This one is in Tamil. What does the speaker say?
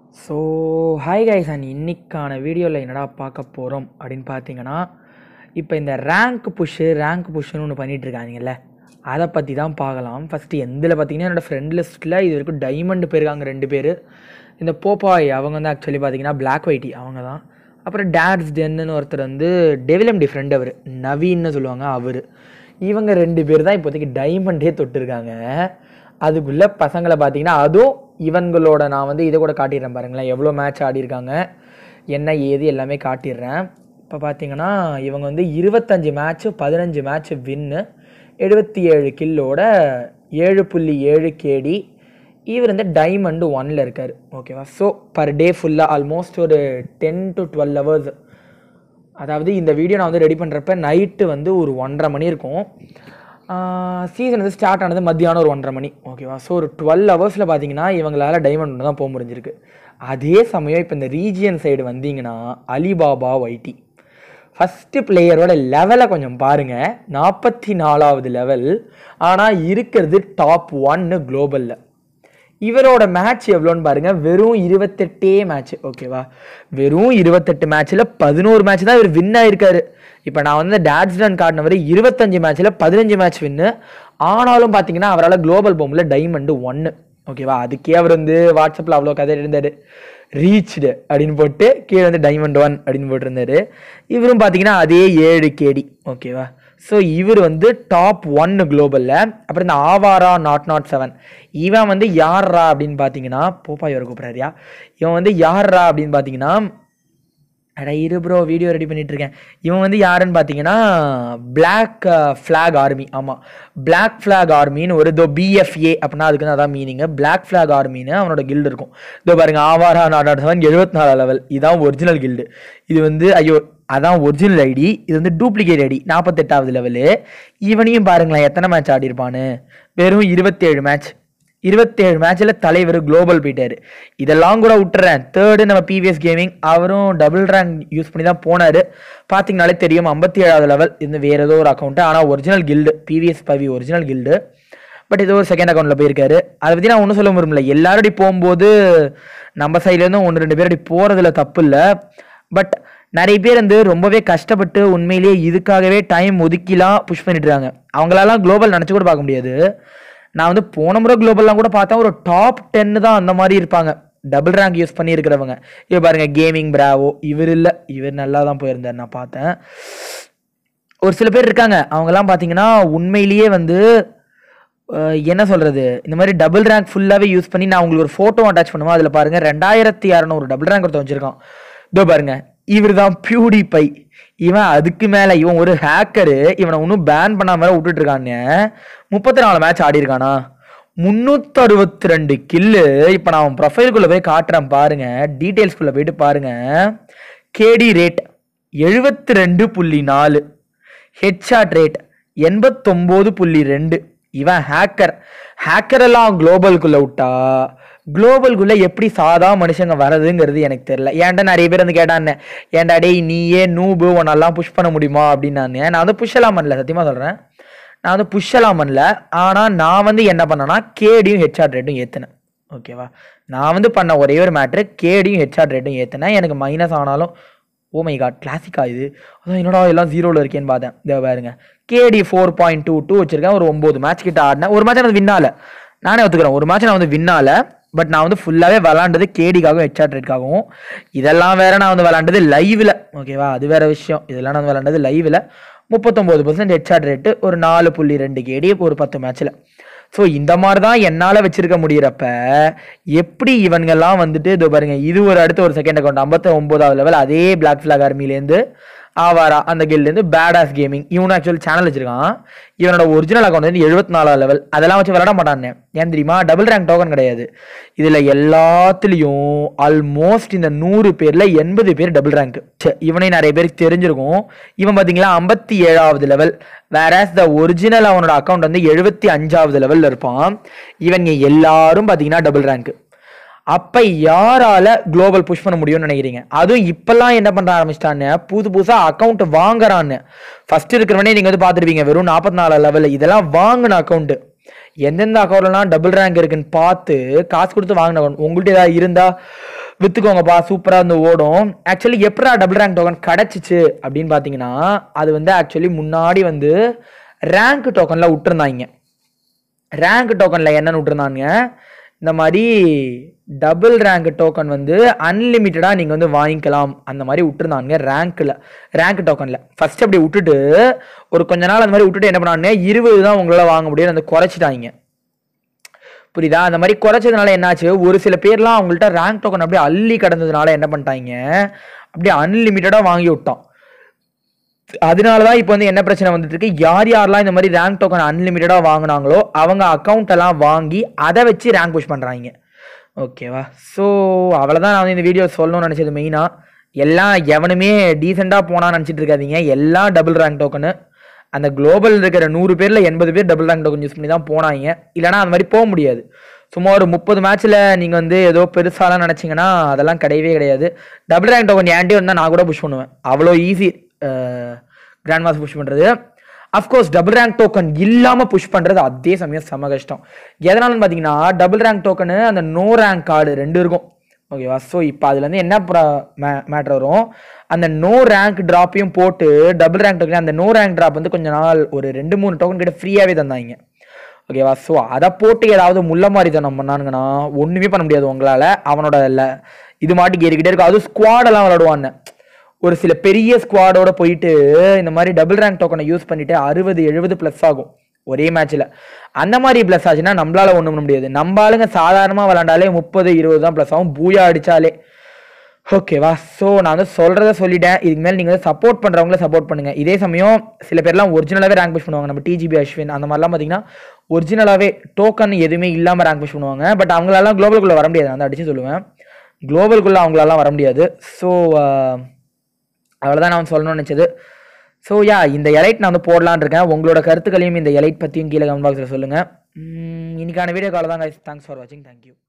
ஸோ ஹாய் கைஸ் அண்ட் இன்னைக்கான வீடியோவில் என்னடா பார்க்க போகிறோம் அப்படின்னு பார்த்தீங்கன்னா இப்போ இந்த ரேங்க் புஷ்ஷு ரேங்க் புஷ்ஷுன்னு ஒன்று பண்ணிட்டு இருக்காங்கல்ல அதை பற்றி தான் பார்க்கலாம் ஃபஸ்ட்டு எந்தில் பார்த்தீங்கன்னா என்னோடய ஃப்ரெண்ட் லிஸ்ட்டில் இது வரைக்கும் டைமண்ட் போயிருக்காங்க ரெண்டு பேர் இந்த போப்பாய் அவங்க வந்து ஆக்சுவலி பார்த்தீங்கன்னா Black ஒயிட்டி அவங்க தான் அப்புறம் டேட்ஸ் டென்னு ஒருத்தர் வந்து டெவிலம் டிஃப்ரெண்ட் அவர் நவீன்னு சொல்லுவாங்க அவர் இவங்க ரெண்டு பேர் தான் இப்போதைக்கு டைமண்டே தொட்டிருக்காங்க அதுக்குள்ளே பசங்களை பார்த்தீங்கன்னா அதுவும் இவங்களோட நான் வந்து இதை கூட காட்டிடுறேன் பாருங்களேன் எவ்வளோ மேட்ச் ஆடியிருக்காங்க என்ன ஏது எல்லாமே காட்டிடுறேன் இப்போ பார்த்தீங்கன்னா இவங்க வந்து இருபத்தஞ்சு மேட்ச்சு பதினஞ்சு மேட்ச் வின்னு எழுபத்தி ஏழு கில்லோட ஏழு புள்ளி ஏழு கேடி இவர் வந்து டைமண்டு ஒன்ல இருக்கார் ஓகேவா ஸோ பர் டே ஃபுல்லாக ஆல்மோஸ்ட் ஒரு டென் டு டுவெல் ஹவர்ஸ் அதாவது இந்த வீடியோ நான் வந்து ரெடி பண்ணுறப்ப நைட்டு வந்து ஒரு ஒன்றரை மணி இருக்கும் சீசன் வந்து ஸ்டார்ட் ஆனது மத்தியானம் ஒரு ஒன்றரை மணி ஓகேவா ஸோ ஒரு டுவெல் ஹவர்ஸில் பார்த்தீங்கன்னா இவங்களால டைமண்ட் ஒன்று தான் போக முடிஞ்சிருக்கு அதே சமயம் இப்போ இந்த ரீஜியன் சைடு வந்தீங்கன்னா அலிபாபா ஒய்டி ஃபஸ்ட்டு பிளேயரோட லெவலை கொஞ்சம் பாருங்கள் நாற்பத்தி நாலாவது லெவல் ஆனால் இருக்கிறது டாப் ஒன்னு குளோபலில் இவரோட மேட்ச் எவ்வளோன்னு பாருங்க வெறும் இருபத்தெட்டே மேட்ச் ஓகேவா வெறும் இருபத்தெட்டு மேட்ச்சில் பதினோரு மேட்ச் தான் இவர் வின் ஆயிருக்காரு இப்போ நான் வந்து டேட்ஸ் ரன் காட்டினவர் இருபத்தஞ்சு மேட்ச்சில் பதினஞ்சு மேட்ச் வின்னு ஆனாலும் பார்த்தீங்கன்னா அவரால் குளோபல் போமில் டைமண்டு ஒன்று ஓகேவா அதுக்கே அவர் வந்து வாட்ஸ்அப்பில் அவ்வளோ கதை இருந்தார் ரீச்டு அப்படின்னு போட்டு கீழே வந்து டைமண்ட் ஒன் அப்படின்னு போட்டிருந்தாரு இவரும் பார்த்தீங்கன்னா அதே ஏழு கேடி ஓகேவா ஸோ இவர் வந்து டாப் ஒன்னு குளோபலில் அப்புறம் இந்த ஆவாரா நாட் நாட் செவன் இவன் வந்து யார்ரா அப்படின்னு பார்த்தீங்கன்னா போப்பா இவர் கூப்பிட்றாரியா இவன் வந்து யார்ரா அப்படின்னு பார்த்தீங்கன்னா அட இரு ப்ரோ வீடியோ ரெடி பண்ணிட்டு இருக்கேன் இவன் வந்து யாருன்னு பார்த்தீங்கன்னா பிளாக் ஃப்ளாக் ஆர்மி ஆமாம் பிளாக் ஃப்ளாக் ஆர்மின்னு ஒரு இதோ பிஎஃப்ஏ அப்படின்னா அதுக்கு அதான் மீனிங் பிளாக் ஃப்ளாக் ஆர்மின்னு அவனோட கில்டு இருக்கும் இதோ பாருங்க ஆவாரா நாட் செவன் எழுபத்தி நாலு லெவல் இதான் ஒரிஜினல் கில்டு இது வந்து ஐயோ அதான் ஒரிஜினல் ஐடி இது வந்து டூப்ளிகேட் ஐடி நாற்பத்தெட்டாவது லெவலு இவனையும் பாருங்களேன் எத்தனை மேட்ச் ஆடிருப்பான்னு வெறும் இருபத்தேழு மேட்ச் இருபத்தேழு மேட்ச்சில் தலைவர் குளோபல் போயிட்டார் இதெல்லாம் கூட விட்டுறேன் தேர்டு நம்ம பிவிஎஸ் கேமிங் அவரும் டபுள் ரேங்க் யூஸ் பண்ணி தான் போனார் பார்த்தீங்கனாலே தெரியும் ஐம்பத்தி ஏழாவது லெவல் இது வேறு ஏதோ ஒரு அக்கௌண்ட்டு ஆனால் ஒரிஜினல் கில்டு பிவிஎஸ் பவி ஒரிஜினல் கில்டு பட் ஏதோ ஒரு செகண்ட் அக்கௌண்ட்டில் போயிருக்காரு அதை பற்றி நான் ஒன்றும் சொல்ல விரும்பல எல்லாரும் அப்படி போகும்போது நம்ம சைட்லேருந்து ஒன்று ரெண்டு பேர் அப்படி போகிறதுல தப்பு இல்லை பட் நிறைய பேர் வந்து ரொம்பவே கஷ்டப்பட்டு உண்மையிலேயே இதுக்காகவே டைம் ஒதுக்கிலாம் புஷ் பண்ணிட்டு இருக்காங்க அவங்களாலாம் குளோபல் நினச்சி கூட பார்க்க முடியாது நான் வந்து போன முறை குளோபல்லாம் கூட பார்த்தா ஒரு டாப் டென்னு தான் அந்த மாதிரி இருப்பாங்க டபுள் ரேங்க் யூஸ் பண்ணி இருக்கிறவங்க இவர் பாருங்க கேமிங் பிராவோ இவர் இல்லை இவர் நல்லா தான் போயிருந்தார் நான் பார்த்தேன் ஒரு சில பேர் இருக்காங்க அவங்கெல்லாம் பார்த்தீங்கன்னா உண்மையிலேயே வந்து அஹ், என்ன சொல்கிறது இந்த மாதிரி டபுள் ரேங்க் ஃபுல்லாகவே யூஸ் பண்ணி நான் உங்களுக்கு ஒரு ஃபோட்டோ அட்டாச் பண்ணுவோம் அதில் பாருங்கள் ரெண்டாயிரத்தி இரநூறு டபுள் ரேங்க் ஒருத்தன் வச்சுருக்கான் இதோ பாருங்க இவர் தான் பியூடி பை இவன் அதுக்கு மேலே இவன் ஒரு ஹேக்கரு இவனை இன்னும் பேன் பண்ணாம விட்டுட்டு இருக்கான்னு முப்பத்தி நாலு மேட்ச் ஆடி இருக்கானா முந்நூற்றி அறுபத்தி ரெண்டு கில்லு இப்போ நான் அவன் ப்ரொஃபைலுக்குள்ளே போய் காட்டுறேன் பாருங்க டீட்டெயில்ஸ்குள்ளே போயிட்டு பாருங்க கேடி ரேட் எழுபத்தி ரெண்டு புள்ளி நாலு ஹெட்ஷாட் ரேட் எண்பத்தொம்போது புள்ளி ரெண்டு இவன் ஹேக்கர் ஹேக்கர் எல்லாம் குளோபலுக்குள்ள விட்டா குளோபலுக்குள்ள எப்படி சாதா மனுஷங்க வரதுங்கிறது எனக்கு தெரியல ஏன்டா நிறைய பேர் வந்து கேட்டான்னு ஏன்டா டேய் நீயே நூபு உன்னெல்லாம் புஷ் பண்ண முடியுமா அப்படின்னு நான் நான் வந்து புஷ் எல்லாம் பண்ணல சத்தியமா சொல்றேன் நான் வந்து புஷ் எல்லாம் பண்ணல ஆனால் நான் வந்து என்ன பண்ணேன்னா கேடியும் ஹெச்ஆர் ரேட்டும் ஏற்றினேன் ஓகேவா நான் வந்து பண்ண ஒரே ஒரு மேட்ரு கேடியும் ஹெச்ஆர் ரேட்டும் ஏற்றினேன் எனக்கு மைனஸ் ஆனாலும் ஓ மை காட் கிளாசிக்கா இது அதான் என்னடா எல்லாம் ஜீரோவில் இருக்கேன்னு பார்த்தேன் இதை பாருங்க KD four point two two வச்சிருக்கேன் ஒரு ஒம்பது மேட்ச் கிட்ட ஆடினேன் ஒரு மேட்ச் நான் வின்னால நானே ஒத்துக்கிறேன் ஒரு மேட்ச் நான் வந்து வின்னால பட் நான் வந்து ஃபுல்லாகவே விளாண்டது கேடிக்காகவும் ஹெச்ஆர் ரேட்காகவும் இதெல்லாம் வேற நான் வந்து விளாண்டது லைவில் ஓகேவா அது வேற விஷயம் இதெல்லாம் நான் வந்து விளாண்டது லைவில் முப்பத்தொம்போது பர்சன்ட் ஹெச்ஆர் ரேட்டு ஒரு நாலு புள்ளி ரெண்டு கேடி ஒரு பத்து மேட்ச்சில் ஸோ இந்த மாதிரி தான் என்னால் வச்சிருக்க முடியிறப்ப எப்படி இவங்கெல்லாம் வந்துட்டு இதோ பாருங்க இது ஒரு அடுத்த ஒரு செகண்ட் அக்கௌண்ட் ஐம்பத்தி ஒன்பதாவது லெவல் அதே பிளாக் ஃபிளாக் ஆர்மிலேருந்து ஆவாரா அந்த கில்லேருந்து பேட் ஆஸ் கேமிங் இவனு ஆக்சுவலி சேனல் வச்சிருக்கான் இவனோட ஒரிஜினல் அக்கௌண்ட் வந்து எழுபத்தி நாலாவது லெவல் அதெல்லாம் வச்சு விளாட மாட்டானே ஏன் தெரியுமா டபுள் ரேங்க் டோக்கன் கிடையாது இதில் எல்லாத்துலேயும் ஆல்மோஸ்ட் இந்த நூறு பேரில் எண்பது பேர் டபுள் ரேங்க் இவனை நிறைய பேருக்கு தெரிஞ்சிருக்கும் இவன் பார்த்தீங்களா ஐம்பத்தி ஏழாவது லெவல் வேறஸ் த ஒரிஜினல் அவனோட அக்கௌண்ட் வந்து எழுபத்தி அஞ்சாவது லெவலில் இருப்பான் இவங்க எல்லாரும் பார்த்தீங்கன்னா டபுள் ரேங்க் அப்ப யாரால குளோபல் புஷ் பண்ண முடியும்னு நினைக்கிறீங்க அதுவும் இப்பெல்லாம் என்ன பண்ண ஆரம்பிச்சிட்டான்னு புது புதுசா அக்கௌண்ட் வாங்குறான்னு ஃபர்ஸ்ட் இருக்கிறவனே நீங்க வந்து பார்த்துருப்பீங்க வெறும் நாற்பத்தி நாலு லெவல் இதெல்லாம் வாங்கின அக்கௌண்ட் எந்தெந்த அக்கௌண்ட்லாம் டபுள் ரேங்க் இருக்குன்னு பார்த்து காசு கொடுத்து வாங்கின account. உங்கள்ட்ட ஏதாவது இருந்தா வித்துக்கோங்கப்பா சூப்பராக வந்து ஓடும் ஆக்சுவலி எப்படா டபுள் ரேங்க் டோக்கன் கிடச்சிச்சு அப்படின்னு பார்த்தீங்கன்னா அது வந்து ஆக்சுவலி முன்னாடி வந்து ரேங்க் டோக்கனில் விட்டுருந்தாங்க ரேங்க் டோக்கனில் என்னன்னு விட்டுருந்தாங்க இந்த மாதிரி டபுள் ரேங்க் டோக்கன் வந்து அன்லிமிட்டடாக நீங்கள் வந்து வாங்கிக்கலாம் அந்த மாதிரி விட்டுருந்தாங்க ரேங்க்கில் ரேங்க் டோக்கனில் ஃபஸ்ட் அப்படி விட்டுட்டு ஒரு கொஞ்ச நாள் அந்த மாதிரி விட்டுட்டு என்ன பண்ணாங்க இருபது தான் உங்களால் வாங்க முடியும் அந்த குறைச்சிட்டாங்க புரியுதா அந்த மாதிரி குறைச்சதுனால என்னாச்சு ஒரு சில பேர்லாம் அவங்கள்ட்ட ரேங்க் டோக்கன் அப்படியே அள்ளி கிடந்ததுனால என்ன பண்ணிட்டாங்க அப்படியே அன்லிமிட்டடாக வாங்கி விட்டோம் அதனால தான் இப்போ வந்து என்ன பிரச்சனை வந்துட்டு இருக்கு யார் யாரெல்லாம் இந்த மாதிரி ரேங்க் டோக்கன் அன்லிமிட்டடாக வாங்கினாங்களோ அவங்க அக்கௌண்ட் எல்லாம் வாங்கி அதை வச்சு ரேங்க் புஷ் பண்ணுறாங்க ஓகேவா ஸோ அவ்வளோதான் நான் வந்து இந்த வீடியோ சொல்லணும்னு நினச்சது மெயினாக எல்லாம் எவனுமே டீசெண்டாக போனான்னு நினச்சிட்டு இருக்காதீங்க எல்லாம் டபுள் ரேங்க் டோக்கனு அந்த குளோபல் இருக்கிற நூறு பேரில் எண்பது பேர் டபுள் ரேங்க் டோக்கன் யூஸ் பண்ணி தான் போனாங்க இல்லைனா அந்த மாதிரி போக முடியாது சும்மா ஒரு முப்பது மேட்ச்சில் நீங்கள் வந்து ஏதோ பெருசாலாம் நினச்சிங்கன்னா அதெல்லாம் கிடையவே கிடையாது டபுள் ரேங்க் டோக்கன் ஏன்ட்டே வந்தால் நான் கூட புஷ் பண்ணுவேன் அவ்வளோ ஈஸி கிராண்ட் மாஸ் புஷ் பண்ணுறது அஃப்கோர்ஸ் டபுள் ரேங்க் டோக்கன் இல்லாமல் புஷ் பண்ணுறது அதே சமயம் செம கஷ்டம் எதனாலன்னு பார்த்தீங்கன்னா டபுள் ரேங்க் டோக்கனு அந்த நோ ரேங்க் கார்டு ரெண்டு இருக்கும் ஓகேவா ஸோ இப்போ அதுலேருந்து என்ன மேட்ரு வரும் அந்த நோ ரேங்க் ட்ராப்பையும் போட்டு டபுள் ரேங்க் டோக்கன் அந்த நோ ரேங்க் ட்ராப் வந்து கொஞ்ச நாள் ஒரு ரெண்டு மூணு டோக்கன் கிட்ட ஃப்ரீயாகவே தந்தாங்க ஓகேவா ஸோ அதை போட்டு ஏதாவது முள்ள மாதிரி தனம் பண்ணானுங்கன்னா ஒன்றுமே பண்ண முடியாது உங்களால் அவனோட இல்லை இது மாட்டி ஏறிக்கிட்டே இருக்கும் அதுவும் ஸ்குவாடெல்லாம் விளாடுவான்னு ஒரு சில பெரிய ஸ்குவாடோட போயிட்டு இந்த மாதிரி டபுள் ரேங்க் டோக்கனை யூஸ் பண்ணிட்டு அறுபது எழுபது ப்ளஸ் ஆகும் ஒரே மேட்ச்சில் அந்த மாதிரி ப்ளஸ் ஆச்சுன்னா நம்மளால ஒன்றும் பண்ண முடியாது நம்ம ஆளுங்க சாதாரணமாக விளாண்டாலே முப்பது இருபது தான் ப்ளஸ் ஆகும் பூயா அடித்தாலே ஓகேவா ஸோ நான் வந்து சொல்கிறத சொல்லிட்டேன் இதுக்கு மேலே நீங்கள் வந்து சப்போர்ட் பண்ணுறவங்கள சப்போர்ட் பண்ணுங்கள் இதே சமயம் சில பேர்லாம் ஒரிஜினலாகவே ரேங்க் புஷ் பண்ணுவாங்க நம்ம டிஜிபி அஸ்வின் அந்த மாதிரிலாம் பார்த்தீங்கன்னா ஒரிஜினலாகவே டோக்கன் எதுவுமே இல்லாமல் ரேங்க் புஷ் பண்ணுவாங்க பட் அவங்களெல்லாம் குளோபலுக்குள்ளே வர முடியாது நான் அடித்து சொல்லுவேன் குளோபலுக்குள்ளே அவங்களாலாம் வர முடியாது ஸோ அவ்வளோதான் நான் சொல்லணும்னு நினச்சது ஸோ யா இந்த எலைட் நான் வந்து போடலான்னு இருக்கேன் உங்களோட கருத்துக்களையும் இந்த எலைட் பற்றியும் கீழே கமெண்ட் பாக்ஸில் சொல்லுங்கள் இன்னைக்கான வீடியோ கால் தான் தேங்க்ஸ் ஃபார் வாட்சிங் தேங்க்யூ